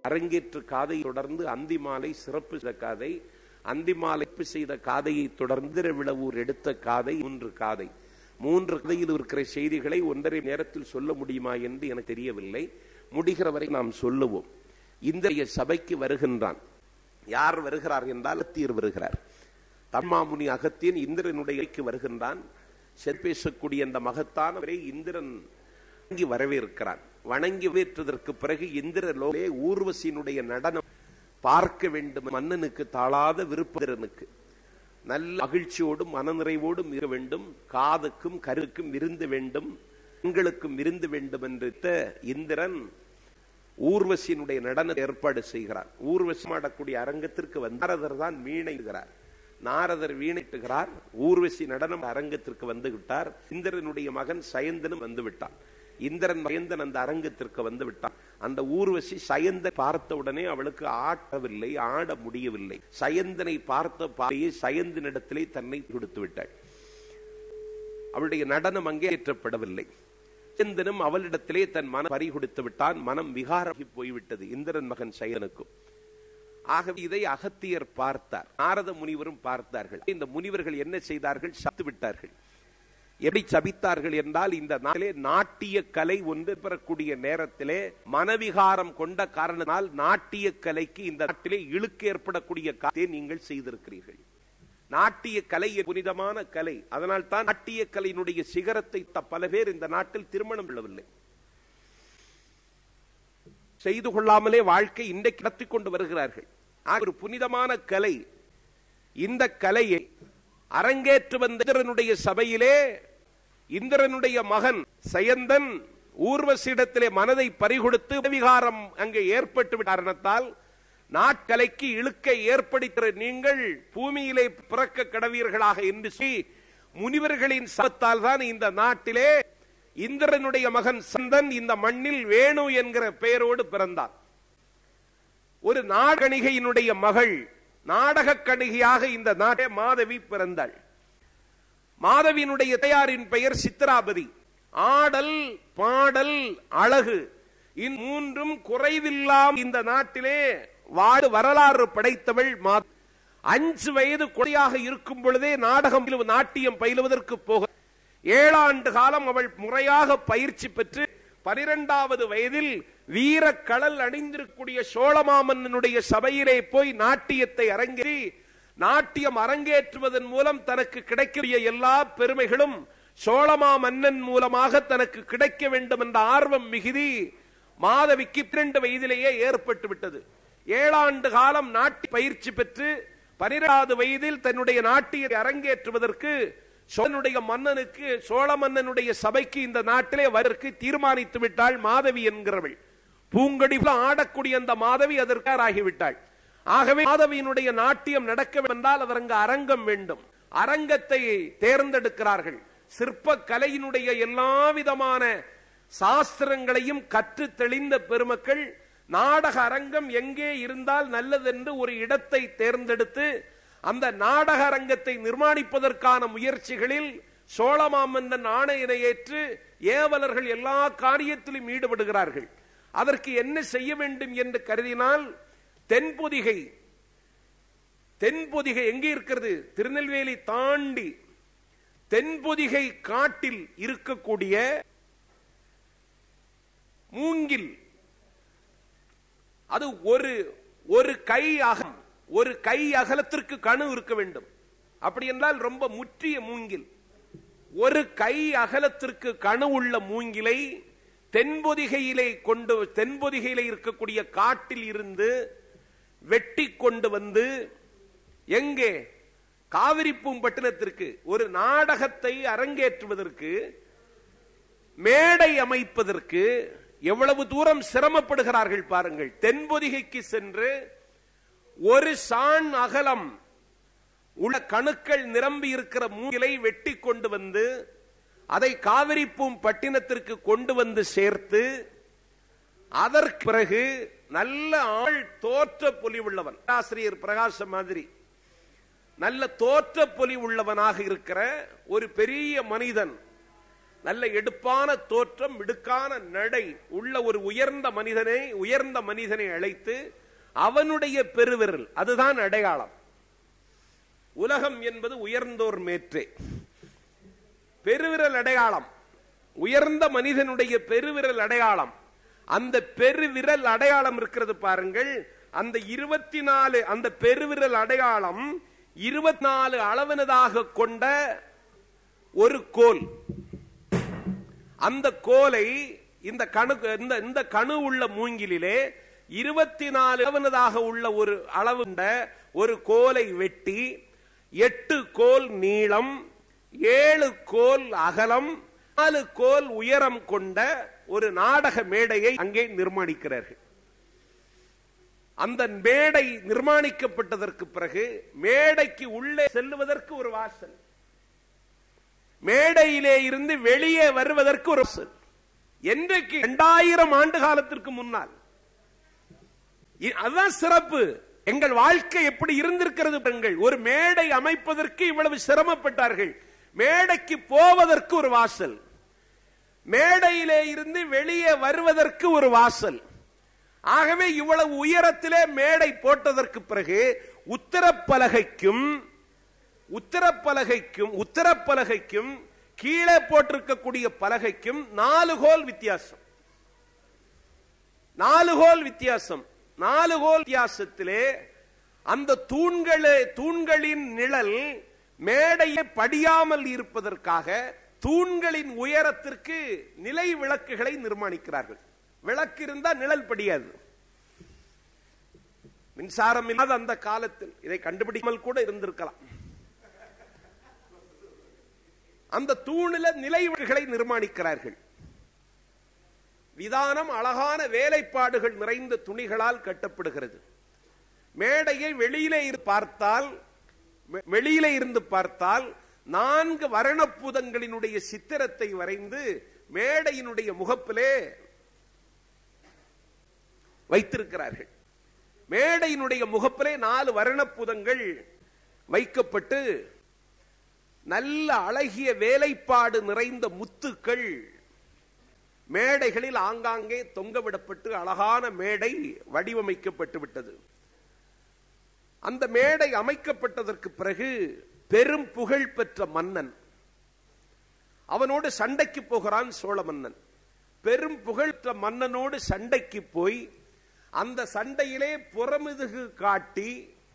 அரங்கேற்று காதை தொடர்ந்து அந்தி மாலை சிறப்பு செய்த காதை அந்தி மாலை செய்த காதையை தொடர்ந்து விளவூர் எடுத்த காதை மூன்று காதை மூன்று கதையில் இருக்கிற செய்திகளை ஒன்றரை நேரத்தில் சொல்ல முடியுமா என்று எனக்கு தெரியவில்லை முடிகிற வரை நாம் சொல்லுவோம் இந்திய சபைக்கு வருகின்றான் யார் வருகிறார் என்றால் அகத்தியர் வருகிறார் தம்மாமுனி அகத்தியன் இந்திரனுடைய வருகின்றான் செற்பேசக்கூடிய அந்த மகத்தானவரை இந்திரன் வணங்கி வரவேற்கிறான் வணங்கி வேற்றதற்கு பிறகு இந்திரலோகே ஊர்வசியினுடைய நடனம் பார்க்க வேண்டும் மன்னனுக்கு தாழாத விருப்பதனுக்கு நல்ல மகிழ்ச்சியோடும் மனநிறைவோடும் இருக்க வேண்டும் காதுக்கும் கருக்கும் விருந்து வேண்டும் பெண்களுக்கும் விருந்து வேண்டும் என்று இந்திரன் ஊர்வசியினுடைய நடன ஏற்பாடு செய்கிறார் ஊர்வசி ஆடக்கூடிய அரங்கத்திற்கு வந்து நாரதர் தான் வீணைகிறார் நாரதர் வீணைட்டுகிறார் ஊர்வசி நடனம் அரங்கத்திற்கு வந்து விட்டார் இந்திரனுடைய மகன் சயந்தனும் வந்து விட்டான் இந்திரன் சயந்தன் அந்த அரங்கத்திற்கு வந்து விட்டான் அந்த ஊர்வசி சயந்த பார்த்த உடனே அவளுக்கு ஆட்டவில்லை ஆட முடியவில்லை சயந்தனை பார்த்த பாதையை சயந்தனிடத்திலே தன்னை கொடுத்து விட்டாள் அவளுடைய நடனம் அங்கே ஏற்றப்படவில்லை சயந்தனும் அவளிடத்திலே தன் மனம் பறி கொடுத்து விட்டான் மனம் விகாரகி போய்விட்டது இந்திரன் மகன் சயனுக்கும் ஆகவே இதை அகத்தியர் பார்த்தார் நாரத முனிவரும் பார்த்தார்கள் இந்த முனிவர்கள் என்ன செய்தார்கள் சத்து விட்டார்கள் எப்படி சபித்தார்கள் என்றால் இந்த நாளிலே நாட்டிய கலை ஒன்று பெறக்கூடிய நேரத்திலே மனவிகாரம் கொண்ட காரணத்தினால் நாட்டிய கலைக்கு இந்த நாட்டிலே இழுக்கு ஏற்படக்கூடிய காரியத்தை நீங்கள் செய்திருக்கிறீர்கள் நாட்டிய கலை புனிதமான கலை அதனால் தான் நாட்டிய கலையினுடைய சிகரத்தை பல பேர் இந்த நாட்டில் திருமணம் கொள்ளவில்லை செய்து கொள்ளாமலே வாழ்க்கை இன்றைக்கு நடத்தி கொண்டு வருகிறார்கள் ஒரு புனிதமான கலை இந்த கலையை அரங்கேற்று வந்த இந்திரனுடைய சபையிலே இந்திரனுடைய மகன் சயந்தன் ஊர்வசிடத்திலே மனதை பறிகொடுத்து விகாரம் அங்கே ஏற்பட்டு காரணத்தால் நாட்கலைக்கு இழுக்கை ஏற்படுத்துகிற நீங்கள் பூமியிலே பிறக்க கடவீர்களாக என்று முனிவர்களின் சபத்தால் தான் இந்த நாட்டிலே இந்திரனுடைய மகன் சந்தன் இந்த மண்ணில் வேணு என்கிற பெயரோடு பிறந்தார் ஒரு நாடகணிகையினுடைய மகள் நாடக கணிகையாக இந்த நாட்டே மாதவி பிறந்தாள் மாதவியினுடைய தயாரின் பெயர் சித்ராபதி ஆடல் பாடல் அழகு இம்மூன்றும் குறைவில்லாம் இந்த நாட்டிலே வாடு வரலாறு படைத்தவள் அஞ்சு வயது கொடையாக இருக்கும் பொழுதே நாடகம் நாட்டியம் பயிலுவதற்கு போக ஏழாண்டு காலம் அவள் முறையாக பயிற்சி பெற்று பனிரெண்டாவது வயதில் வீர கடல் அணிந்திருக்கூடிய சோழமாமன்னனுடைய சபையிலே போய் நாட்டியத்தை அரங்கேறி நாட்டியம் அரங்கேற்றுவதன் மூலம் தனக்கு கிடைக்கக்கூடிய எல்லா பெருமைகளும் சோழமா மன்னன் மூலமாக தனக்கு கிடைக்க வேண்டும் என்ற ஆர்வம் மிகுதி மாதவிக்கு இரண்டு வயதிலேயே ஏற்பட்டு விட்டது ஏழாண்டு காலம் நாட்டி பயிற்சி பெற்று பனிரெண்டாவது வயதில் தன்னுடைய நாட்டியை அரங்கேற்றுவதற்கு சோழனுடைய மன்னனுக்கு சோழ மன்னனுடைய சபைக்கு இந்த நாட்டிலே வருவதற்கு தீர்மானித்து விட்டாள் மாதவி என்கிறவள் பூங்கடி ஆடக்கூடிய அந்த மாதவி அதற்காக ஆகிவிட்டாள் ஆகவே மாதவியினுடைய நாட்டியம் நடக்க என்றால் அதற்கு அரங்கம் வேண்டும் அரங்கத்தை தேர்ந்தெடுக்கிறார்கள் சிற்ப கலையினுடைய எல்லா விதமான சாஸ்திரங்களையும் கற்று தெளிந்த பெருமக்கள் நாடக அரங்கம் எங்கே இருந்தால் நல்லதென்று ஒரு இடத்தை தேர்ந்தெடுத்து அந்த நாடக அரங்கத்தை நிர்மாணிப்பதற்கான முயற்சிகளில் சோழமாமன்னன் ஆணையினை ஏற்று ஏவலர்கள் எல்லா காரியத்திலும் ஈடுபடுகிறார்கள் அதற்கு என்ன செய்ய வேண்டும் என்று கருதினால் தென்பொதிகை தென்பொதிகை எங்கே இருக்கிறது திருநெல்வேலி தாண்டி தென்பொதிகை காட்டில் இருக்கக்கூடிய மூங்கில் அது ஒரு ஒரு கை அகம் ஒரு கை அகலத்திற்கு கணு இருக்க வேண்டும் அப்படி என்றால் ரொம்ப முற்றிய மூங்கில் ஒரு கை அகலத்திற்கு கணு உள்ள மூங்கிலை தென்பொதிகையிலே கொண்டு தென்பொதிகையிலே இருக்கக்கூடிய காட்டில் இருந்து வெட்டி கொண்டு வந்து எங்கே காவிரி பூம்பட்டினத்திற்கு ஒரு நாடகத்தை அரங்கேற்றுவதற்கு மேடை அமைப்பதற்கு எவ்வளவு தூரம் சிரமப்படுகிறார்கள் பாருங்கள் தென்பொதிகைக்கு சென்று ஒரு சான் அகலம் உள்ள கணுக்கள் நிரம்பி இருக்கிற மூங்கிலை வெட்டி கொண்டு வந்து அதை காவிரிப்பூம் பட்டினத்திற்கு கொண்டு வந்து சேர்த்து அதற்கு பிறகு நல்ல ஆள் தோற்ற பொலி உள்ளவன் ஆசிரியர் பிரகாசம் மாதிரி நல்ல தோற்ற பொலி உள்ளவனாக இருக்கிற ஒரு பெரிய மனிதன் நல்ல எடுப்பான தோற்றம் மிடுக்கான நடை உள்ள ஒரு உயர்ந்த மனிதனை உயர்ந்த மனிதனை அழைத்து அவனுடைய பெருவிரல் அதுதான் அடையாளம் உலகம் என்பது உயர்ந்தோர் மேற்றே பெருவிரல் அடையாளம் உயர்ந்த மனிதனுடைய பெருவிரல் அடையாளம் அந்த பெருவிரல் அடையாளம் இருக்கிறது பாருங்கள் அந்த இருபத்தி நாலு அந்த பெருவிரல் அடையாளம் இருபத்தி நாலு அளவினதாக கொண்ட ஒரு கோல் அந்த கோலை இந்த கணு இந்த இந்த கணு உள்ள மூங்கிலே இருபத்தி நாலு அளவினதாக உள்ள ஒரு அளவுண்ட ஒரு கோலை வெட்டி எட்டு கோல் நீளம் ஏழு கோல் அகலம் நாலு கோல் உயரம் கொண்ட ஒரு நாடக மேடையை அங்கே நிர்மாணிக்கிறார்கள் அந்த மேடை நிர்மாணிக்கப்பட்டதற்கு பிறகு மேடைக்கு உள்ளே செல்லுவதற்கு ஒரு வாசல் மேடையிலே இருந்து வெளியே வருவதற்கு ஒரு வாசல் என்றைக்கு இரண்டாயிரம் ஆண்டு காலத்திற்கு முன்னால் இ- அதுதான் சிறப்பு எங்கள் வாழ்க்கை எப்படி இருந்திருக்கிறது பாருங்கள் ஒரு மேடை அமைப்பதற்கு இவ்வளவு சிரமப்பட்டார்கள் மேடைக்கு போவதற்கு ஒரு வாசல் மேடையிலே இருந்து வெளியே வருவதற்கு ஒரு வாசல் ஆகவே இவ்வளவு உயரத்திலே மேடை போட்டதற்கு பிறகு உத்தரப்பலகைக்கும் உத்தரப்பலகைக்கும் உத்தரப்பலகைக்கும் கீழே போட்டிருக்கக்கூடிய பலகைக்கும் நாலு கோல் வித்தியாசம் நாலு கோல் வித்தியாசம் நாலு கோல் வித்தியாசத்திலே அந்த தூண்களே தூண்களின் நிழல் மேடையை படியாமல் இருப்பதற்காக தூண்களின் உயரத்திற்கு நிலை விளக்குகளை நிர்மாணிக்கிறார்கள் விளக்கு இருந்தா நிழல் படியாது மின்சாரம் இல்லாத அந்த காலத்தில் இதை கண்டுபிடிக்காமல் கூட இருந்திருக்கலாம் அந்த தூணில நிலை விளக்குகளை நிர்மாணிக்கிறார்கள் விதானம் அழகான வேலைப்பாடுகள் நிறைந்த துணிகளால் கட்டப்படுகிறது மேடையை வெளியிலே இரு பார்த்தால் வெ- வெளியிலே இருந்து பார்த்தால் நான்கு வர்ணப்புதங்களினுடைய சித்திரத்தை வரைந்து மேடையினுடைய முகப்பிலே வைத்திருக்கிறார்கள் மேடையினுடைய முகப்பிலே நாலு வர்ணப்புதங்கள் வைக்கப்பட்டு நல்ல அழகிய வேலைப்பாடு நிறைந்த முத்துக்கள் மேடைகளில் ஆங்காங்கே தொங்கவிடப்பட்டு அழகான மேடை வடிவமைக்கப்பட்டு விட்டது அந்த மேடை அமைக்கப்பட்டதற்கு பிறகு பெரும் புகழ் பெற்ற மன்னன் அவனோடு சண்டைக்கு போகிறான் சோழ மன்னன் பெரும் புகழ்பெற்ற மன்னனோடு சண்டைக்கு போய் அந்த சண்டையிலே புறமுதுகு காட்டி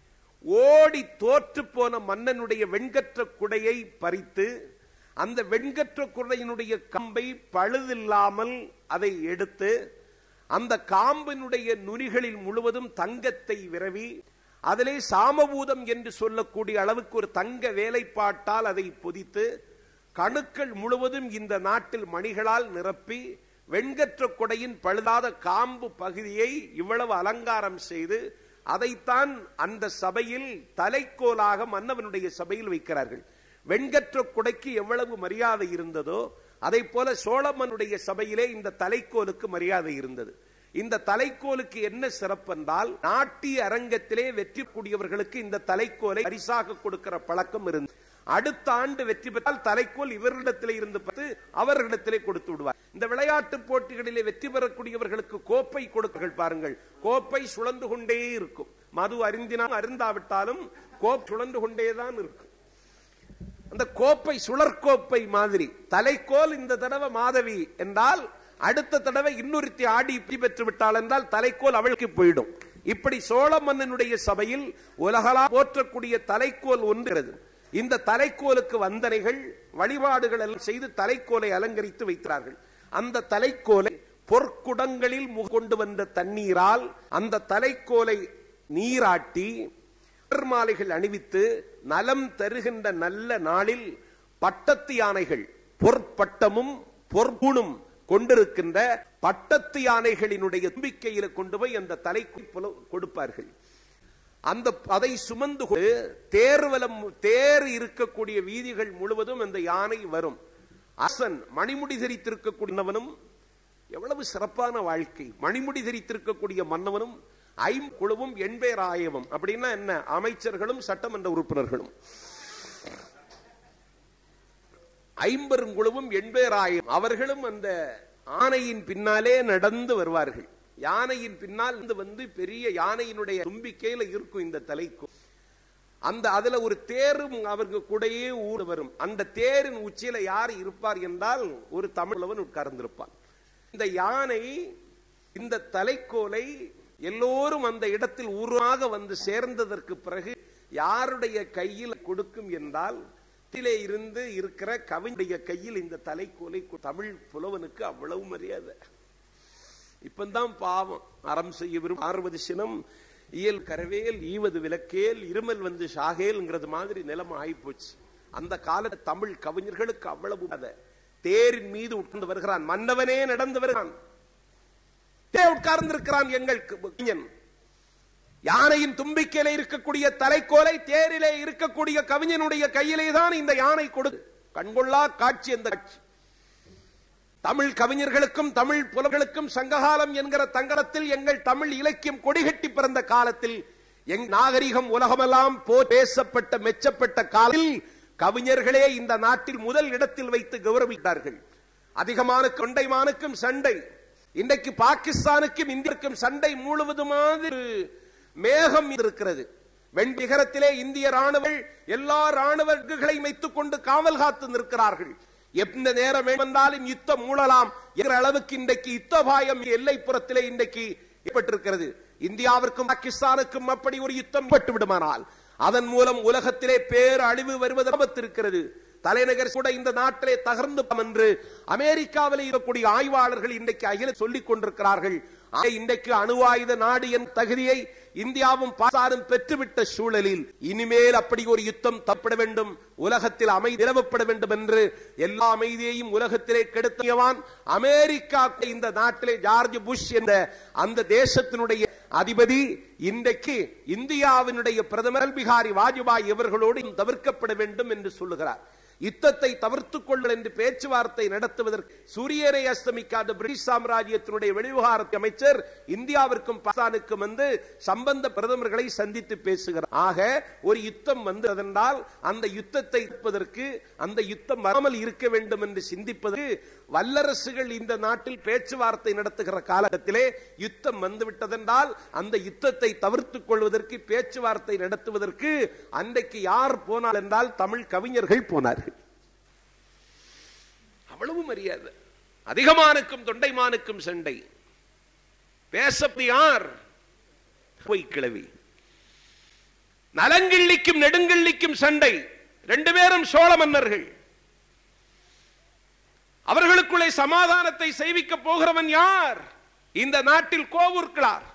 ஓடி தோற்று போன மன்னனுடைய வெண்கற்ற குடையை பறித்து அந்த வெண்கற்ற குடையினுடைய கம்பை பழுதில்லாமல் அதை எடுத்து அந்த காம்பினுடைய நுனிகளில் முழுவதும் தங்கத்தை விரவி அதிலே சாமபூதம் என்று சொல்லக்கூடிய அளவுக்கு ஒரு தங்க வேலைப்பாட்டால் அதை பொதித்து கணுக்கள் முழுவதும் இந்த நாட்டில் மணிகளால் நிரப்பி வெண்கற்ற கொடையின் பழுதாத காம்பு பகுதியை இவ்வளவு அலங்காரம் செய்து அதைத்தான் அந்த சபையில் தலைக்கோலாக மன்னவனுடைய சபையில் வைக்கிறார்கள் வெண்கற்ற குடைக்கு எவ்வளவு மரியாதை இருந்ததோ அதை போல சோழமனுடைய சபையிலே இந்த தலைக்கோலுக்கு மரியாதை இருந்தது இந்த தலைக்கோலுக்கு என்ன சிறப்பென்றால் நாட்டிய அரங்கத்திலே வெற்றி கூடியவர்களுக்கு இந்த தலைக்கோலை பரிசாக கொடுக்கிற பழக்கம் இருந்தது அடுத்த ஆண்டு வெற்றி பெற்றால் தலைக்கோல் இவர்களிடத்திலே இருந்து பார்த்து அவர்களிடத்திலே கொடுத்து விடுவார் இந்த விளையாட்டு போட்டிகளிலே வெற்றி பெறக்கூடியவர்களுக்கு கோப்பை கொடுக்கள் பாருங்கள் கோப்பை சுழந்து கொண்டே இருக்கும் மது அருந்தினால் அருந்தாவிட்டாலும் கோப் சுழந்து கொண்டேதான் இருக்கும் அந்த கோப்பை சுழற்கோப்பை மாதிரி தலைக்கோல் இந்த தடவை மாதவி என்றால் அடுத்த தடவை இன்னொருத்தி ஆடி இப்படி பெற்று விட்டாள் என்றால் தலைக்கோல் அவளுக்கு போயிடும் இப்படி சோழ மன்னனுடைய சபையில் உலகளா போற்றக்கூடிய தலைக்கோல் ஒன்றுகிறது இந்த தலைக்கோலுக்கு வந்தனைகள் வழிபாடுகள் எல்லாம் செய்து தலைக்கோலை அலங்கரித்து வைக்கிறார்கள் அந்த தலைக்கோலை பொற்குடங்களில் முக கொண்டு வந்த தண்ணீரால் அந்த தலைக்கோலை நீராட்டி மாலைகள் அணிவித்து நலம் தருகின்ற நல்ல நாளில் பட்டத்து யானைகள் பொற்பட்டமும் பொற்புணும் கொண்டிருக்கின்ற பட்டத்து யானைகளினுடைய தும்பிக்கையில கொண்டு போய் அந்த தலைக்கு புல- கொடுப்பார்கள் அந்த அதை சுமந்து கொண்டு தேர்வலம் தேர் இருக்கக்கூடிய வீதிகள் முழுவதும் அந்த யானை வரும் அசன் மணிமுடி தரித்திருக்கக்கூடியவனும் எவ்வளவு சிறப்பான வாழ்க்கை மணிமுடி தரித்திருக்கக்கூடிய மன்னவனும் ஐம்புழுவும் எண்பேராயவும் அப்படின்னா என்ன அமைச்சர்களும் சட்டமன்ற உறுப்பினர்களும் ஐம்பெருங்குழுவும் எண்பேராயிரம் அவர்களும் அந்த ஆணையின் பின்னாலே நடந்து வருவார்கள் யானையின் பின்னால் இருந்து வந்து பெரிய யானையினுடைய தும்பிக்கையில இருக்கும் இந்த தலைக்கும் அந்த அதுல ஒரு தேரும் அவருக்கு கூடயே ஊர் வரும் அந்த தேரின் உச்சியில யார் இருப்பார் என்றால் ஒரு தமிழவன் உட்கார்ந்திருப்பான் இந்த யானை இந்த தலைக்கோலை எல்லோரும் அந்த இடத்தில் ஊராக வந்து சேர்ந்ததற்கு பிறகு யாருடைய கையில் கொடுக்கும் என்றால் திலே இருந்து இருக்கிற கவிஞருடைய கையில் இந்த தலைக்கோலை கொ- தமிழ் புலவனுக்கு அவ்வளவு மரியாதை இப்பந்தான் பாவம் அறம் செய்ய விரும் ஆறுவது சினம் இயல் கரவேல் ஈவது விளக்கேல் இருமல் வந்து ஷாகேல்ங்கிறது மாதிரி நிலைமை ஆயிப்போச்சு அந்த கால தமிழ் கவிஞர்களுக்கு அவ்வளவு அதை தேரின் மீது உட்கார்ந்து வருகிறான் மன்னவனே நடந்து வருகிறான் தே உட்கார்ந்திருக்கிறான் எங்கள் கவிஞன் யானையின் தும்பிக்கையில இருக்கக்கூடிய தலைக்கோலை தேரிலே இருக்கக்கூடிய கவிஞனுடைய கையிலே தான் இந்த யானை கொடு கண்கொள்ளா காட்சி அந்த காட்சி தமிழ் கவிஞர்களுக்கும் தமிழ் புலர்களுக்கும் சங்ககாலம் என்கிற தங்கடத்தில் எங்கள் தமிழ் இலக்கியம் கொடிகட்டி பிறந்த காலத்தில் எங் நாகரிகம் உலகமெல்லாம் போ பேசப்பட்ட மெச்சப்பட்ட காலத்தில் கவிஞர்களே இந்த நாட்டில் முதல் இடத்தில் வைத்து கௌரவித்தார்கள் அதிகமான கொண்டைமானுக்கும் சண்டை இன்றைக்கு பாகிஸ்தானுக்கும் இந்தியருக்கும் சண்டை முழுவதுமாக மேகம் இருக்கிறது வெண்பிகரத்திலே இந்திய ராணுவர்கள் எல்லா ராணுவர்களை வைத்துக் கொண்டு காவல் காத்து நிற்கிறார்கள் எந்த நேரம் வந்தாலும் யுத்தம் மூழலாம் என்கிற அளவுக்கு இன்றைக்கு யுத்தபாயம் எல்லைப்புறத்திலே இன்றைக்கு ஏற்பட்டிருக்கிறது இந்தியாவிற்கும் பாகிஸ்தானுக்கும் அப்படி ஒரு யுத்தம் ஏற்பட்டு விடுமானால் அதன் மூலம் உலகத்திலே பேர் அழிவு வருவது ஆபத்து இருக்கிறது தலைநகர் கூட இந்த நாட்டிலே தகர்ந்து போகும் என்று அமெரிக்காவில் இருக்கக்கூடிய ஆய்வாளர்கள் இன்றைக்கு அகில சொல்லிக் கொண்டிருக்கிறார்கள் ஆக இன்றைக்கு அணு ஆயுத நாடு என் தகுதியை இந்தியாவும் பாகிஸ்தானும் பெற்றுவிட்ட சூழலில் இனிமேல் அப்படி ஒரு யுத்தம் தப்பட வேண்டும் உலகத்தில் அமைதி நிலவப்பட வேண்டும் என்று எல்லா அமைதியையும் உலகத்திலே கெடுத்தவன் அமெரிக்கா இந்த நாட்டிலே ஜார்ஜ் புஷ் என்ற அந்த தேசத்தினுடைய அதிபதி இன்றைக்கு இந்தியாவினுடைய பிரதமர் பிகாரி வாஜ்பாய் இவர்களோடு தவிர்க்கப்பட வேண்டும் என்று சொல்லுகிறார் யுத்தத்தை தவிர்த்துக் கொள்ளுங்கள் என்று பேச்சுவார்த்தை நடத்துவதற்கு சூரியனை அஸ்தமிக்காத பிரிட்டிஷ் சாம்ராஜ்யத்தினுடைய வெளிவிவகார அமைச்சர் இந்தியாவிற்கும் பாகிஸ்தானுக்கும் வந்து சம்பந்த பிரதமர்களை சந்தித்து பேசுகிறார் ஆக ஒரு யுத்தம் வந்ததென்றால் அந்த யுத்தத்தை இருப்பதற்கு அந்த யுத்தம் வராமல் இருக்க வேண்டும் என்று சிந்திப்பதற்கு வல்லரசுகள் இந்த நாட்டில் பேச்சுவார்த்தை நடத்துகிற காலகட்டத்திலே யுத்தம் வந்துவிட்டதென்றால் அந்த யுத்தத்தை தவிர்த்துக் கொள்வதற்கு பேச்சுவார்த்தை நடத்துவதற்கு அன்றைக்கு யார் போனால் என்றால் தமிழ் கவிஞர்கள் போனார்கள் அவ்வளவு மரியாதை அதிகமானுக்கும் தொண்டைமானுக்கும் சண்டை பேசப்படி யார் பொய் கிளவி நலங்கிள்ளிக்கும் நெடுங்கிள்ளிக்கும் சண்டை ரெண்டு பேரும் சோழ மன்னர்கள் அவர்களுக்குள்ளே சமாதானத்தை செய்விக்க போகிறவன் யார் இந்த நாட்டில் கோவூர்கிழார்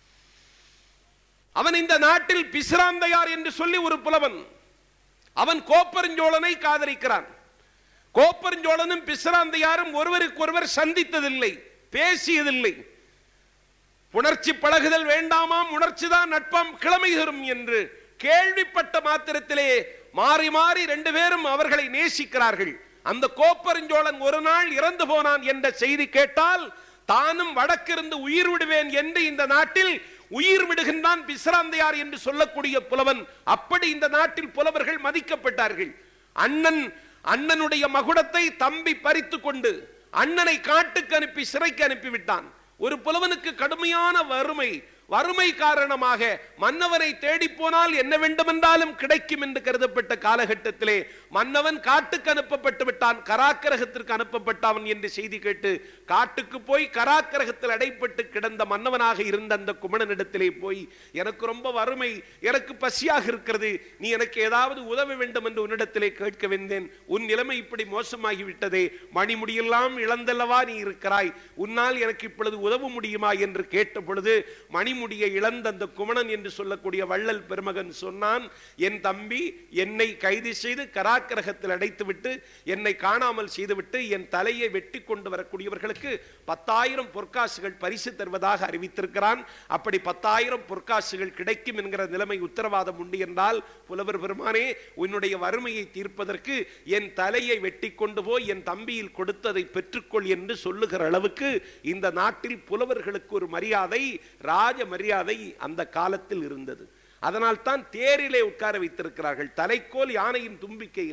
அவன் இந்த நாட்டில் பிசிராந்தையார் என்று சொல்லி ஒரு புலவன் அவன் கோப்பெருஞ்சோழனை காதலிக்கிறான் கோப்பெருஞ்சோழனும் பிசிராந்தையாரும் ஒருவருக்கொருவர் சந்தித்ததில்லை பேசியதில்லை புணர்ச்சி பழகுதல் வேண்டாமாம் உணர்ச்சிதான் நட்பம் கிழமை தரும் என்று கேள்விப்பட்ட மாத்திரத்திலே மாறி மாறி ரெண்டு பேரும் அவர்களை நேசிக்கிறார்கள் அந்த கோப்பெருஞ்சோழன் ஒரு நாள் இறந்து போனான் என்ற செய்தி கேட்டால் தானும் வடக்கிருந்து உயிர் விடுவேன் என்று இந்த நாட்டில் உயிர் விடுகின்றான் பிசிராந்தையார் என்று சொல்லக்கூடிய புலவன் அப்படி இந்த நாட்டில் புலவர்கள் மதிக்கப்பட்டார்கள் அண்ணன் அண்ணனுடைய மகுடத்தை தம்பி பறித்து கொண்டு அண்ணனை காட்டுக்கு அனுப்பி சிறைக்கு அனுப்பிவிட்டான் ஒரு புலவனுக்கு கடுமையான வறுமை வறுமை காரணமாக மன்னவனை தேடி போனால் என்ன வேண்டுமென்றாலும் கிடைக்கும் என்று கருதப்பட்ட காலகட்டத்திலே மன்னவன் காட்டுக்கு அனுப்பப்பட்டு விட்டான் கராக்கிரகத்திற்கு அனுப்பப்பட்டான் என்று செய்தி கேட்டு காட்டுக்கு போய் கராக்கிரகத்தில் அடைப்பட்டு கிடந்த மன்னவனாக இருந்த அந்த குமணனிடத்திலே போய் எனக்கு ரொம்ப வறுமை எனக்கு பசியாக இருக்கிறது நீ எனக்கு ஏதாவது உதவ வேண்டும் என்று உன்னிடத்திலே கேட்க வந்தேன் உன் நிலைமை இப்படி மோசமாகி விட்டதே மணிமுடியெல்லாம் இழந்தல்லவா நீ இருக்கிறாய் உன்னால் எனக்கு இப்பொழுது உதவ முடியுமா என்று கேட்ட பொழுது மணிமுடியை இழந்த அந்த குமணன் என்று சொல்லக்கூடிய வள்ளல் பெருமகன் சொன்னான் என் தம்பி என்னை கைது செய்து கராக்கிரகத்தில் அடைத்துவிட்டு என்னை காணாமல் செய்துவிட்டு என் தலையை வெட்டி கொண்டு வரக்கூடியவர்களுக்கு பத்தாயிரம் பொற்காசுகள் பரிசு தருவதாக அறிவித்திருக்கிறான் அப்படி பத்தாயிரம் பொற்காசுகள் கிடைக்கும் என்கிற நிலைமை உத்தரவாதம் உண்டு என்றால் புலவர் பெருமானே உன்னுடைய வறுமையை தீர்ப்பதற்கு என் தலையை வெட்டி கொண்டு போய் என் தம்பியில் கொடுத்ததை பெற்றுக்கொள் என்று சொல்லுகிற அளவுக்கு இந்த நாட்டில் புலவர்களுக்கு ஒரு மரியாதை ராஜ மரியாதை அந்த காலத்தில் இருந்தது அதனால் தான் தேரிலே உட்கார வைத்திருக்கிறார்கள் தலைக்கோல் யானையின் தும்பிக்கையில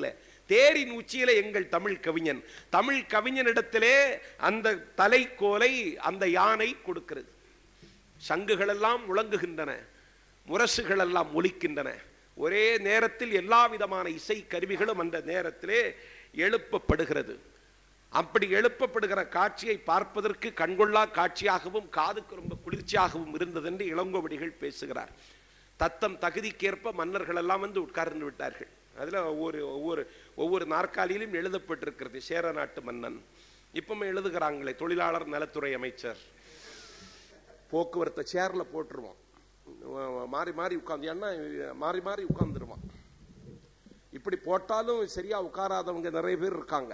தேரின் உச்சியில எங்கள் தமிழ் கவிஞன் தமிழ் கவிஞனிடத்திலே அந்த தலைக்கோலை அந்த யானை கொடுக்கிறது சங்குகள் எல்லாம் முழங்குகின்றன முரசுகள் எல்லாம் ஒலிக்கின்றன ஒரே நேரத்தில் எல்லா விதமான இசை கருவிகளும் அந்த நேரத்திலே எழுப்பப்படுகிறது அப்படி எழுப்பப்படுகிற காட்சியை பார்ப்பதற்கு கண்கொள்ளா காட்சியாகவும் காதுக்கு ரொம்ப குளிர்ச்சியாகவும் இருந்தது என்று இளங்கோவடிகள் பேசுகிறார் தத்தம் தகுதிக்கேற்ப மன்னர்கள் எல்லாம் வந்து உட்கார்ந்து விட்டார்கள் அதுல ஒவ்வொரு ஒவ்வொரு ஒவ்வொரு நாற்காலியிலும் எழுதப்பட்டிருக்கிறது சேர நாட்டு மன்னன் இப்பவும் எழுதுகிறாங்களே தொழிலாளர் நலத்துறை அமைச்சர் போக்குவரத்தை சேர்ல போட்டுருவோம் மாறி மாறி உட்கார்ந்து ஏன்னா மாறி மாறி உட்கார்ந்துருவான் இப்படி போட்டாலும் சரியா உட்காராதவங்க நிறைய பேர் இருக்காங்க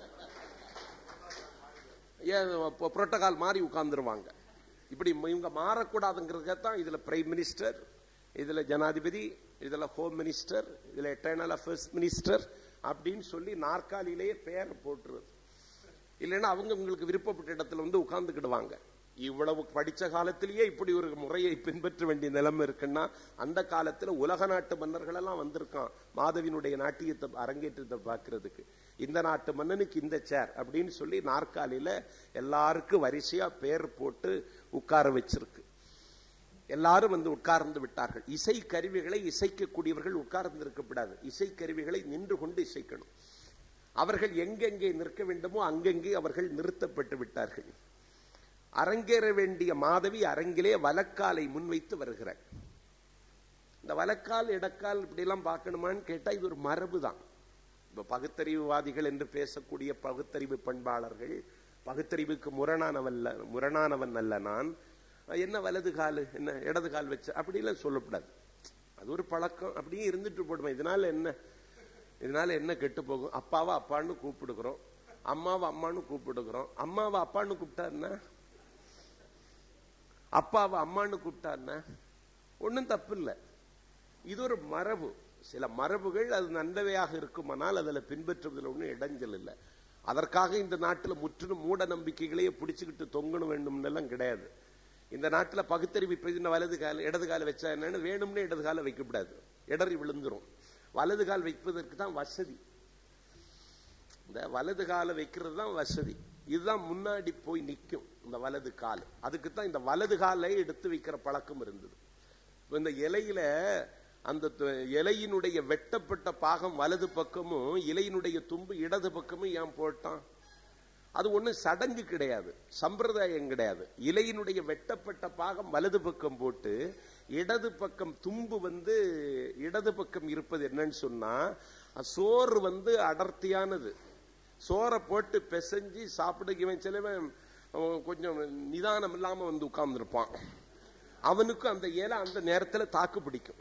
ஏன் புரோட்டோகால் மாறி உட்கார்ந்துருவாங்க இப்படி இவங்க மாறக்கூடாதுங்கிறதுக்கு தான் இதுல பிரைம் மினிஸ்டர் இதுல ஜனாதிபதி இதுல ஹோம் மினிஸ்டர் இதுல எட்டர்னல் அஃபேர்ஸ் மினிஸ்டர் அப்படின்னு சொல்லி நாற்காலியிலேயே பெயர் போட்டுருது இல்லைன்னா அவங்க உங்களுக்கு விருப்பப்பட்ட இடத்துல வந்து உட்கார்ந்துக்கிடுவாங்க இவ்வளவு படிச்ச காலத்திலேயே இப்படி ஒரு முறையை பின்பற்ற வேண்டிய நிலைமை இருக்குன்னா அந்த காலத்துல உலக நாட்டு மன்னர்கள் எல்லாம் வந்திருக்கான் மாதவினுடைய நாட்டியத்தை அரங்கேற்றத்தை பார்க்கறதுக்கு இந்த நாட்டு மன்னனுக்கு இந்த சேர் அப்படின்னு சொல்லி நாற்காலியில எல்லாருக்கும் வரிசையா பேர் போட்டு உட்கார வச்சிருக்கு எல்லாரும் வந்து உட்கார்ந்து விட்டார்கள் இசை கருவிகளை இசைக்கக்கூடியவர்கள் உட்கார்ந்து இருக்கக்கூடாது இசை கருவிகளை நின்று கொண்டு இசைக்கணும் அவர்கள் எங்கெங்கே நிற்க வேண்டுமோ அங்கெங்கே அவர்கள் நிறுத்தப்பட்டு விட்டார்கள் அரங்கேற வேண்டிய மாதவி அரங்கிலே வலக்காலை முன்வைத்து வருகிறார் இந்த வலக்கால் இடக்கால் இப்படி எல்லாம் பார்க்கணுமான்னு கேட்டா இது ஒரு மரபு தான் இப்ப பகுத்தறிவுவாதிகள் என்று பேசக்கூடிய பகுத்தறிவு பண்பாளர்கள் பகுத்தறிவுக்கு முரணானவல்ல முரணானவன் அல்ல நான் என்ன வலது கால் என்ன இடது கால் வச்ச அப்படிலாம் சொல்லக்கூடாது அது ஒரு பழக்கம் அப்படியே இருந்துட்டு போடுமா இதனால என்ன இதனால என்ன கெட்டு போகும் அப்பாவை அப்பான்னு கூப்பிடுகிறோம் அம்மாவை அம்மான்னு கூப்பிடுகிறோம் அம்மாவை அப்பான்னு கூப்பிட்டா என்ன அப்பாவை அம்மான்னு கூப்பிட்டா என்ன ஒன்றும் தப்பு இல்லை இது ஒரு மரபு சில மரபுகள் அது நல்லவையாக இருக்குமானால் அதில் பின்பற்றுவதில் ஒன்றும் இடைஞ்சல் இல்லை அதற்காக இந்த நாட்டில் முற்றிலும் மூட நம்பிக்கைகளையே பிடிச்சுக்கிட்டு தொங்கணும் வேண்டும்னு எல்லாம் கிடையாது இந்த நாட்டில் பகுத்தறிவு இப்ப வலது கால இடது கால வச்சா என்னன்னு வேணும்னே இடது கால வைக்கக்கூடாது இடறி விழுந்துரும் வலது கால் வைப்பதற்கு தான் வசதி இந்த வலது கால வைக்கிறது தான் வசதி இதுதான் முன்னாடி போய் நிற்கும் இந்த வலது கால் அதுக்கு தான் இந்த வலது காலை எடுத்து வைக்கிற பழக்கம் இருந்தது இந்த இலையில அந்த இலையினுடைய வெட்டப்பட்ட பாகம் வலது பக்கமும் இலையினுடைய தும்பு இடது பக்கமும் ஏன் போட்டான் அது ஒன்றும் சடங்கு கிடையாது சம்பிரதாயம் கிடையாது இலையினுடைய வெட்டப்பட்ட பாகம் வலது பக்கம் போட்டு இடது பக்கம் தும்பு வந்து இடது பக்கம் இருப்பது என்னன்னு சொன்னா சோறு வந்து அடர்த்தியானது சோறை போட்டு பிசைஞ்சு சாப்பிடுக்கவன் சிலவன் கொஞ்சம் நிதானம் இல்லாம வந்து உட்கார்ந்துருப்பான் அவனுக்கும் அந்த இலை அந்த நேரத்துல தாக்கு பிடிக்கும்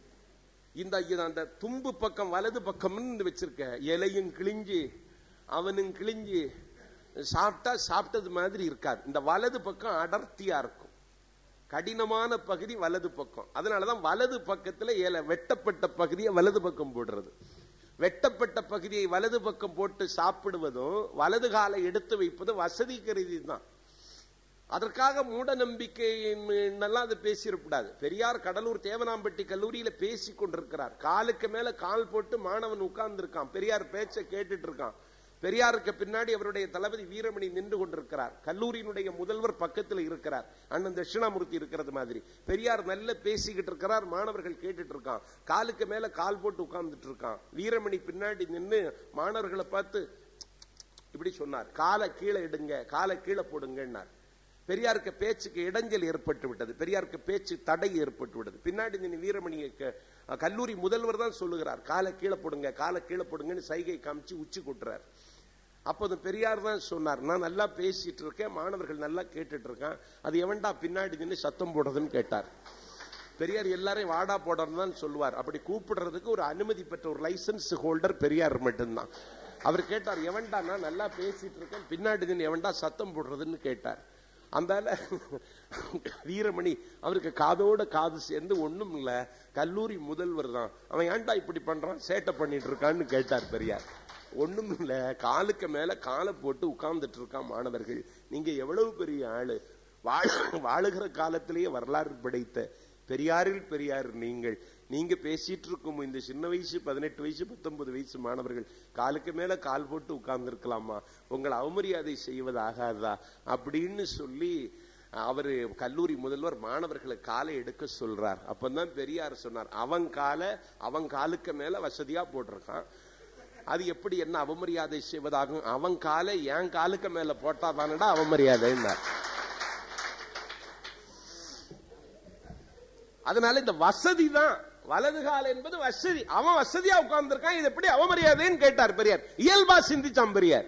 இந்த அந்த தும்பு பக்கம் வலது பக்கம்னு வச்சிருக்க இலையும் கிழிஞ்சு அவனும் கிழிஞ்சு சாப்பிட்டா சாப்பிட்டது மாதிரி இருக்காது இந்த வலது பக்கம் அடர்த்தியா இருக்கும் கடினமான பகுதி வலது பக்கம் அதனாலதான் வலது பக்கத்துல ஏல வெட்டப்பட்ட பகுதியை வலது பக்கம் போடுறது வெட்டப்பட்ட பகுதியை வலது பக்கம் போட்டு சாப்பிடுவதும் வலது காலை எடுத்து வைப்பதும் வசதி கருதி தான் அதற்காக மூட நம்பிக்கை எல்லாம் அது பேசிடக்கூடாது பெரியார் கடலூர் தேவனாம்பட்டி கல்லூரியில பேசி கொண்டிருக்கிறார் காலுக்கு மேல கால் போட்டு மாணவன் உட்கார்ந்து இருக்கான் பெரியார் பேச்சை கேட்டுட்டு இருக்கான் பெரியாருக்கு பின்னாடி அவருடைய தளபதி வீரமணி நின்று கொண்டிருக்கிறார் கல்லூரியினுடைய முதல்வர் பக்கத்தில் இருக்கிறார் அண்ணன் தட்சிணாமூர்த்தி இருக்கிறது மாதிரி பெரியார் நல்ல பேசிக்கிட்டு இருக்கிறார் மாணவர்கள் கேட்டுட்டு இருக்கான் காலுக்கு மேல கால் போட்டு உட்கார்ந்துட்டு இருக்கான் வீரமணி பின்னாடி நின்று மாணவர்களை பார்த்து இப்படி சொன்னார் காலை கீழே இடுங்க காலை கீழே போடுங்கன்னார் பெரியாருக்கு பேச்சுக்கு இடைஞ்சல் ஏற்பட்டு விட்டது பெரியாருக்கு பேச்சு தடை ஏற்பட்டு விட்டது பின்னாடி நின்று வீரமணி கல்லூரி முதல்வர் தான் சொல்லுகிறார் காலை கீழே போடுங்க காலை கீழே போடுங்கன்னு சைகை காமிச்சு உச்சி கொட்டுறார் அப்போது பெரியார் தான் சொன்னார் நான் நல்லா பேசிட்டு இருக்கேன் மாணவர்கள் நல்லா கேட்டுட்டு இருக்கான் அது எவன்டா பின்னாடி நின்று சத்தம் போடுறதுன்னு கேட்டார் பெரியார் எல்லாரையும் வாடா போடணும் தான் சொல்லுவார் அப்படி கூப்பிடுறதுக்கு ஒரு அனுமதி பெற்ற ஒரு லைசன்ஸ் ஹோல்டர் பெரியார் மட்டும்தான் அவர் கேட்டார் எவன்டா நான் நல்லா பேசிட்டு இருக்கேன் பின்னாடி நின்று எவன்டா சத்தம் போடுறதுன்னு கேட்டார் அந்தால வீரமணி அவருக்கு காதோட காது சேர்ந்து ஒண்ணும் இல்ல கல்லூரி முதல்வர் தான் அவன் ஏன்டா இப்படி பண்றான் சேட்டை பண்ணிட்டு இருக்கான்னு கேட்டார் பெரியார் ஒண்ணும் இல்ல காலுக்கு மேல காலை போட்டு உட்கார்ந்துட்டு இருக்கான் மாணவர்கள் நீங்க எவ்வளவு பெரிய ஆளு வாழ வாழுகிற காலத்திலேயே வரலாறு படைத்த பெரியாரில் பெரியார் நீங்கள் நீங்க பேசிட்டு இருக்கும் இந்த சின்ன வயசு பதினெட்டு வயசு பத்தொன்பது வயசு மாணவர்கள் காலுக்கு மேல கால் போட்டு உட்கார்ந்து இருக்கலாமா உங்களை அவமரியாதை செய்வது ஆகாதா அப்படின்னு சொல்லி அவரு கல்லூரி முதல்வர் மாணவர்களை காலை எடுக்க சொல்றார் அப்பதான் பெரியார் சொன்னார் அவன் காலை அவன் காலுக்கு மேல வசதியா போட்டிருக்கான் அது எப்படி என்ன அவமரியாதை செய்வதாகும் அவன் காலை என் காலுக்கு மேல போட்டாதானடா அவமரியாதைன்னார் அதனால இந்த வசதி தான் வலது கால் என்பது வசதி அவன் வசதியா உட்கார்ந்துருக்கான் இது எப்படி அவமரியாதைன்னு கேட்டார் பெரியார் இயல்பா சிந்திச்சான் பெரியார்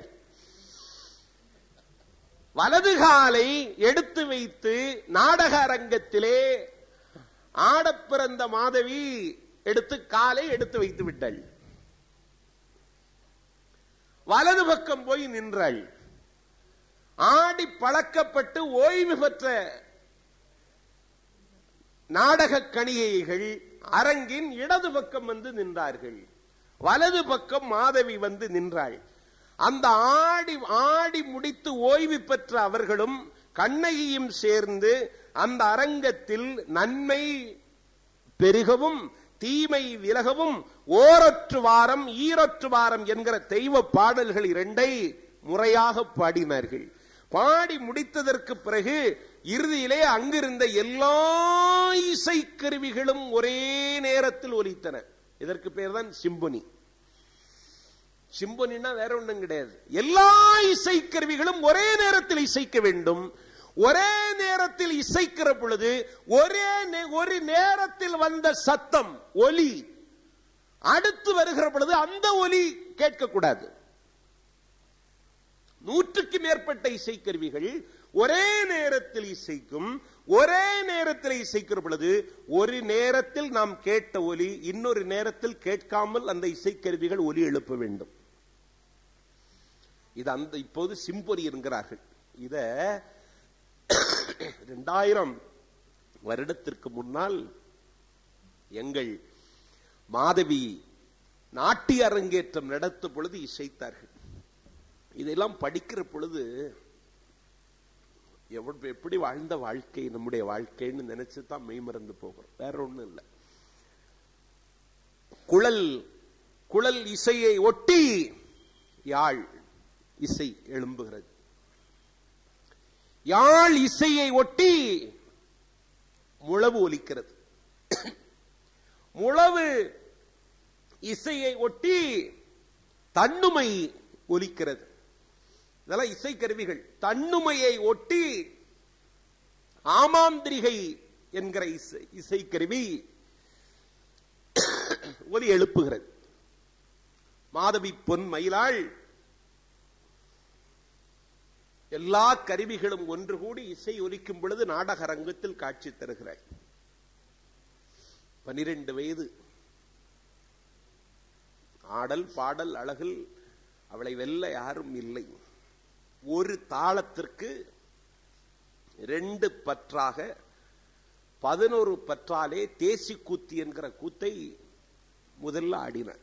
வலது காலை எடுத்து வைத்து நாடக அரங்கத்திலே ஆடப் பிறந்த மாதவி எடுத்து காலை எடுத்து வைத்து விட்டாள் வலது பக்கம் போய் நின்றாள் ஆடி பழக்கப்பட்டு ஓய்வு பெற்ற நாடக கணிகைகள் அரங்கின் இடது பக்கம் வந்து நின்றார்கள் வலது பக்கம் மாதவி வந்து நின்றாள் அந்த ஆடி ஆடி முடித்து ஓய்வு பெற்ற அவர்களும் கண்ணகியும் சேர்ந்து அந்த அரங்கத்தில் நன்மை பெருகவும் தீமை விலகவும் ஓரற்று வாரம் ஈரற்று வாரம் என்கிற தெய்வ பாடல்கள் இரண்டை முறையாக பாடினார்கள் பாடி முடித்ததற்கு பிறகு இறுதியிலே அங்கிருந்த எல்லா இசைக்கருவிகளும் ஒரே நேரத்தில் ஒலித்தன இதற்கு பேர் தான் சிம்பொனி சிம்பொனினா வேற ஒண்ணும் கிடையாது எல்லா இசைக்கருவிகளும் ஒரே நேரத்தில் இசைக்க வேண்டும் ஒரே நேரத்தில் இசைக்கிற பொழுது ஒரே நே- ஒரு நேரத்தில் வந்த சத்தம் ஒலி அடுத்து வருகிற பொழுது அந்த ஒலி கேட்கக்கூடாது நூற்றுக்கு மேற்பட்ட இசைக்கருவிகள் ஒரே நேரத்தில் இசைக்கும் ஒரே நேரத்தில் இசைக்கிற பொழுது ஒரு நேரத்தில் நாம் கேட்ட ஒலி இன்னொரு நேரத்தில் கேட்காமல் அந்த இசைக்கருவிகள் ஒலி எழுப்ப வேண்டும் இது அந்த இப்போது சிம்பொனி என்கிறார்கள் இத இரண்டாயிரம் வருடத்திற்கு முன்னால் எங்கள் மாதவி நாட்டிய அரங்கேற்றம் நடத்த பொழுது இசைத்தார்கள் இதெல்லாம் படிக்கிற பொழுது எவ்வளவு எப்படி வாழ்ந்த வாழ்க்கை நம்முடைய வாழ்க்கைன்னு நினைச்சு தான் மெய்மறந்து போகிறோம் வேற ஒண்ணும் இல்லை குழல் குழல் இசையை ஒட்டி யாழ் இசை எழும்புகிறது யாழ் இசையை ஒட்டி முழவு ஒலிக்கிறது முழவு இசையை ஒட்டி தன்னுமை ஒலிக்கிறது இதெல்லாம் இசை கருவிகள் தன்னுமையை ஒட்டி ஆமாந்திரிகை என்கிற இசை இசைக்கருவி ஒலி எழுப்புகிறது மாதவி பொன் மயிலாள் எல்லா கருவிகளும் ஒன்று கூடி இசை ஒலிக்கும் பொழுது நாடக அரங்கத்தில் காட்சி தருகிறாள் பனிரெண்டு வயது ஆடல் பாடல் அழகில் அவளை வெல்ல யாரும் இல்லை ஒரு தாளத்திற்கு ரெண்டு பற்றாக பதினோரு பற்றாலே தேசி கூத்து என்கிற கூத்தை முதல்ல ஆடினார்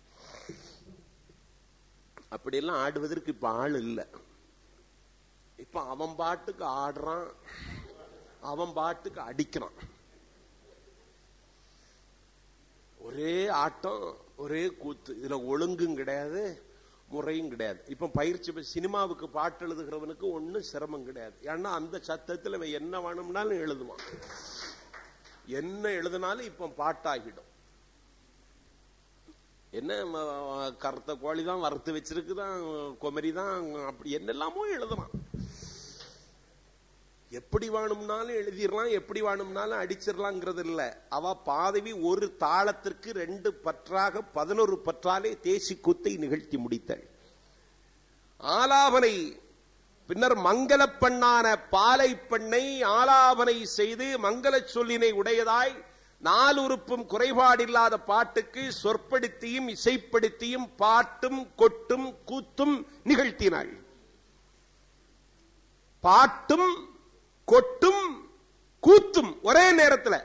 அப்படியெல்லாம் ஆடுவதற்கு இப்ப ஆள் இல்லை இப்ப அவன் பாட்டுக்கு ஆடுறான் அவன் பாட்டுக்கு அடிக்கிறான் ஒரே ஆட்டம் ஒரே கூத்து இதுல ஒழுங்கும் கிடையாது முறையும் கிடையாது இப்ப பயிற்சி இப்ப சினிமாவுக்கு பாட்டு எழுதுகிறவனுக்கு ஒண்ணும் சிரமம் கிடையாது ஏன்னா அந்த சத்தத்துல இவன் என்ன வேணும்னாலும் எழுதுவான் என்ன எழுதினாலும் இப்ப பாட்டாகிடும் என்ன ம- கருத்த கோழி தான் வறுத்து வச்சிருக்குதான் குமரி தான் அப்படி என்னெல்லாமோ எழுதுறான் எப்படி வேணும்னாலும் எழுதிடலாம் எப்படி வேணும்னாலும் அடிச்சிடலாங்கிறது இல்ல அவ பாதவி ஒரு தாளத்திற்கு ரெண்டு பற்றாக பதினோரு பற்றாலே தேசி குத்தை நிகழ்த்தி முடித்தாள் ஆலாபனை பின்னர் மங்கள பெண்ணான பாலை பெண்ணை ஆலாபனை செய்து மங்கள சொல்லினை உடையதாய் நாலுறுப்பும் குறைபாடில்லாத பாட்டுக்கு சொற்படுத்தியும் இசைப்படுத்தியும் பாட்டும் கொட்டும் கூத்தும் நிகழ்த்தினாள் பாட்டும் கொட்டும் கூத்தும் ஒரே நேரத்தில்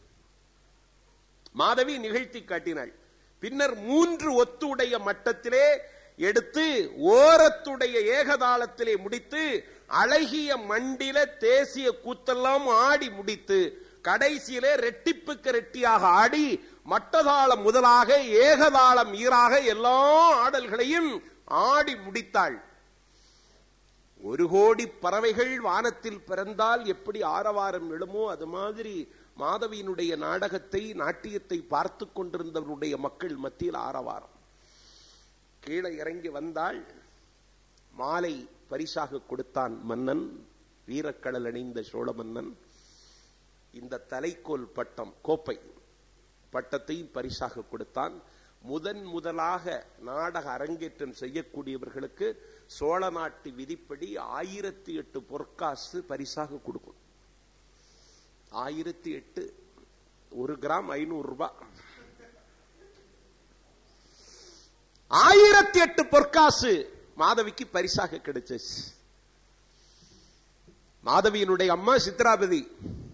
மாதவி நிகழ்த்தி காட்டினாள் பின்னர் மூன்று ஒத்துடைய மட்டத்திலே எடுத்து ஓரத்துடைய ஏகதாளத்திலே முடித்து அழகிய மண்டில தேசிய கூத்தெல்லாம் ஆடி முடித்து கடைசியிலே ரெட்டிப்புக்கு ரெட்டியாக ஆடி மட்டதாளம் முதலாக ஏகதாளம் ஈராக எல்லா ஆடல்களையும் ஆடி முடித்தாள் ஒரு கோடி பறவைகள் வானத்தில் பிறந்தால் எப்படி ஆரவாரம் எழுமோ அது மாதிரி மாதவியினுடைய நாடகத்தை நாட்டியத்தை பார்த்து கொண்டிருந்தவருடைய மக்கள் மத்தியில் ஆரவாரம் கீழே இறங்கி வந்தால் மாலை பரிசாக கொடுத்தான் மன்னன் வீரக்கடல் அணிந்த சோழ மன்னன் இந்த தலைக்கோல் பட்டம் கோப்பை பட்டத்தை பரிசாக கொடுத்தான் முதன் முதலாக நாடக அரங்கேற்றம் செய்யக்கூடியவர்களுக்கு சோழ நாட்டு விதிப்படி ஆயிரத்தி எட்டு பொற்காசு பரிசாக கொடுக்கும் ஆயிரத்தி எட்டு ஒரு கிராம் ஐநூறு ரூபாய் ஆயிரத்தி எட்டு பொற்காசு மாதவிக்கு பரிசாக கிடைச்சிச்சு மாதவியினுடைய அம்மா சித்ராபதி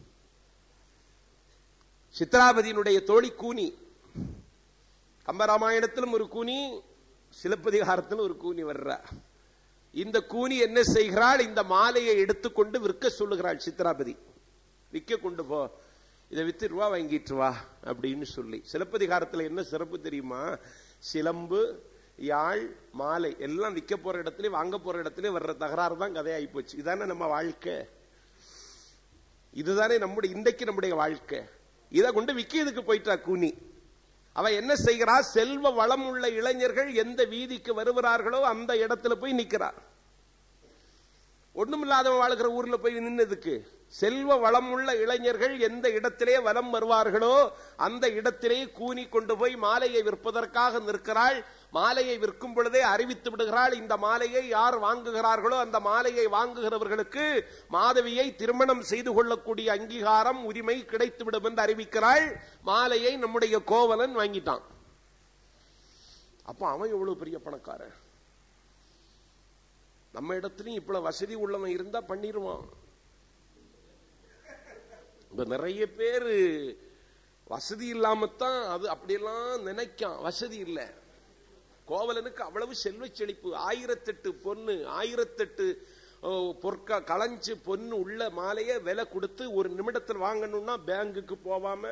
சித்ராபதியினுடைய தோழி கூனி கம்பராமாயணத்திலும் ஒரு கூனி சிலப்பதிகாரத்திலும் ஒரு கூனி வர்ற இந்த கூனி என்ன செய்கிறாள் இந்த மாலையை எடுத்துக்கொண்டு விற்க சொல்லுகிறாள் சித்ராபதி விற்க கொண்டு போ இதை வித்து ரூபா வாங்கிட்டு வா அப்படின்னு சொல்லி சிலப்பதிகாரத்துல என்ன சிறப்பு தெரியுமா சிலம்பு யாழ் மாலை எல்லாம் விற்க போற இடத்துல வாங்க போற இடத்துல வர்ற தகராறு தான் கதையாகி போச்சு இதானே நம்ம வாழ்க்கை இதுதானே நம்முடைய இன்றைக்கு நம்முடைய வாழ்க்கை இதை கொண்டு விக்கிறதுக்கு போயிட்டா கூனி அவ என்ன செய்கிறா செல்வ வளம் உள்ள இளைஞர்கள் எந்த வீதிக்கு வருகிறார்களோ அந்த இடத்துல போய் நிக்கிறார் ஒண்ணுமில்லாதவன் வாழ்கிற ஊர்ல போய் நின்னதுக்கு செல்வ வளம் உள்ள இளைஞர்கள் எந்த இடத்திலே வலம் வருவார்களோ அந்த இடத்திலே கூனி கொண்டு போய் மாலையை விற்பதற்காக நிற்கிறாள் மாலையை விற்கும் பொழுதே அறிவித்து விடுகிறாள் இந்த மாலையை யார் வாங்குகிறார்களோ அந்த மாலையை வாங்குகிறவர்களுக்கு மாதவியை திருமணம் செய்து கொள்ளக்கூடிய அங்கீகாரம் உரிமை கிடைத்துவிடும் என்று அறிவிக்கிறாள் மாலையை நம்முடைய கோவலன் வாங்கிட்டான் அப்ப அவன் எவ்வளவு பெரிய பணக்காரன் நம்ம இடத்துலயும் இப்ப வசதி உள்ளவன் இருந்தா பண்ணிடுவான் இப்ப நிறைய பேரு வசதி இல்லாமத்தான் அது அப்படியெல்லாம் நினைக்கான் வசதி இல்லை கோவலனுக்கு அவ்வளவு செல்வ செழிப்பு ஆயிரத்தெட்டு பொண்ணு ஆயிரத்தெட்டு பொற்க களைஞ்சு பொண்ணு உள்ள மாலைய விலை கொடுத்து ஒரு நிமிடத்தில் வாங்கணும்னா பேங்குக்கு போவாம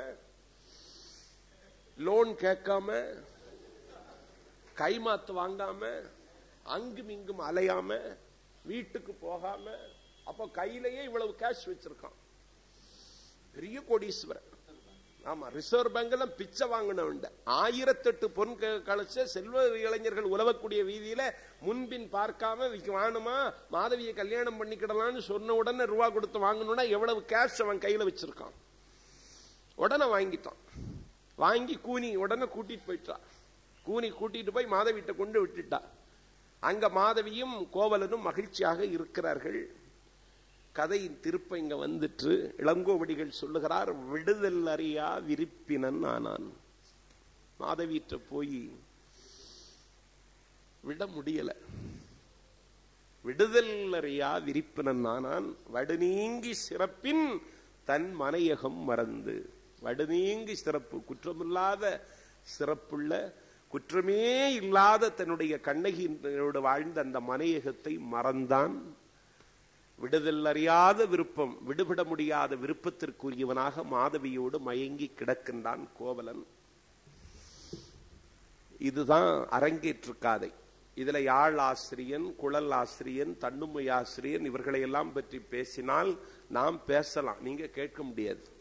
லோன் கேட்காம கைமாத்து வாங்காம அங்கும் இங்கும் அலையாம வீட்டுக்கு போகாம அப்ப கையிலேயே இவ்வளவு கேஷ் வச்சிருக்கான் பெரிய கோடீஸ்வரன் ஆமா ரிசர்வ் பேங்க்ல பிச்சை வாங்கினவன் ஆயிரத்தெட்டு பொன் கழிச்ச செல்வ இளைஞர்கள் உலவக்கூடிய வீதியில முன்பின் பார்க்காம வாணுமா மாதவியை கல்யாணம் பண்ணிக்கிடலாம்னு சொன்ன உடனே ரூபா கொடுத்து வாங்கணும்னா எவ்வளவு கேஷ் அவன் கையில வச்சிருக்கான் உடனே வாங்கிட்டான் வாங்கி கூனி உடனே கூட்டிட்டு போயிட்டா கூனி கூட்டிட்டு போய் மாதவிட்ட கொண்டு விட்டுட்டா அங்க மாதவியும் கோவலனும் மகிழ்ச்சியாக இருக்கிறார்கள் கதையின் திருப்ப இங்க வந்துட்டு இளங்கோவடிகள் சொல்லுகிறார் விடுதல் அறியா விரிப்பினன் ஆனான் மாதவீற்ற போய் விட முடியல விடுதல் அறியா விரிப்பினன் ஆனான் வடுநீங்கி சிறப்பின் தன் மனையகம் மறந்து வடுநீங்கி சிறப்பு குற்றமில்லாத சிறப்புள்ள குற்றமே இல்லாத தன்னுடைய கண்ணகியோடு வாழ்ந்த அந்த மனையகத்தை மறந்தான் விடுதல் அறியாத விருப்பம் விடுபட முடியாத விருப்பத்திற்குரியவனாக மாதவியோடு மயங்கி கிடக்கின்றான் கோவலன் இதுதான் அரங்கேற்று காதை இதுல யாழ் ஆசிரியன் குழல் ஆசிரியன் தன்னுமை ஆசிரியன் இவர்களை எல்லாம் பற்றி பேசினால் நாம் பேசலாம் நீங்க கேட்க முடியாது